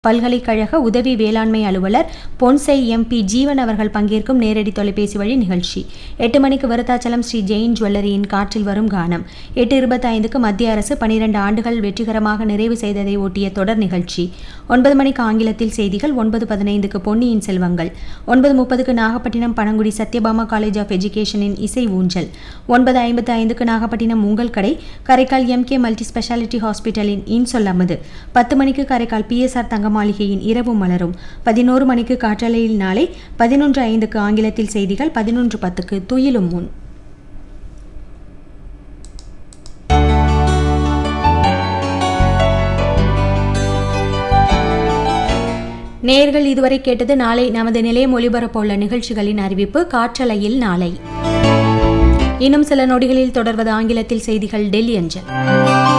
பல்கலைக்கழக உதவி வேளாண்மை அலுவலர் பொன்சை எம்பி ஜீவன் அவர்கள் பங்கேற்கும் நேரடி தொலைபேசி வழி நிகழ்ச்சி எட்டு மணிக்கு விருத்தாச்சலம் ஸ்ரீ ஜெயின் ஜுவல்லரியின் காற்றில் வரும் கானம் எட்டு இருபத்தைந்துக்கு மத்திய அரசு பனிரெண்டு ஆண்டுகள் வெற்றிகரமாக நிறைவு செய்ததை ஒட்டிய தொடர் நிகழ்ச்சி ஒன்பது மணிக்கு ஆங்கிலத்தில் செய்திகள் ஒன்பது பதினைந்துக்கு பொன்னியின் செல்வங்கள் ஒன்பது முப்பதுக்கு நாகப்பட்டினம் பனங்குடி சத்யபாமா காலேஜ் ஆஃப் எஜுகேஷனின் இசை ஊஞ்சல் ஒன்பது ஐம்பத்து ஐந்துக்கு நாகப்பட்டினம் உங்கள் கடை காரைக்கால் எம்கே மல்டி ஸ்பெஷாலிட்டி ஹாஸ்பிட்டலின் இன்சொல் அமது பத்து மணிக்கு காரைக்கால் பிஎஸ்ஆர் தங்க மாளிகையின் இரவு மலரும் பதினோரு மணிக்கு காற்றலையில் நாளை பதினொன்று ஐந்துக்கு ஆங்கிலத்தில் செய்திகள் பதினொன்று பத்துக்கு துயிலும் முன் நேர்கள் இதுவரை கேட்டது நாளை நமது நிலையம் ஒளிபரப்பவுள்ள நிகழ்ச்சிகளின் அறிவிப்பு காற்றலையில் நாளை இன்னும் சில நொடிகளில் தொடர்வது ஆங்கிலத்தில் செய்திகள் டெல்லி அஞ்சல்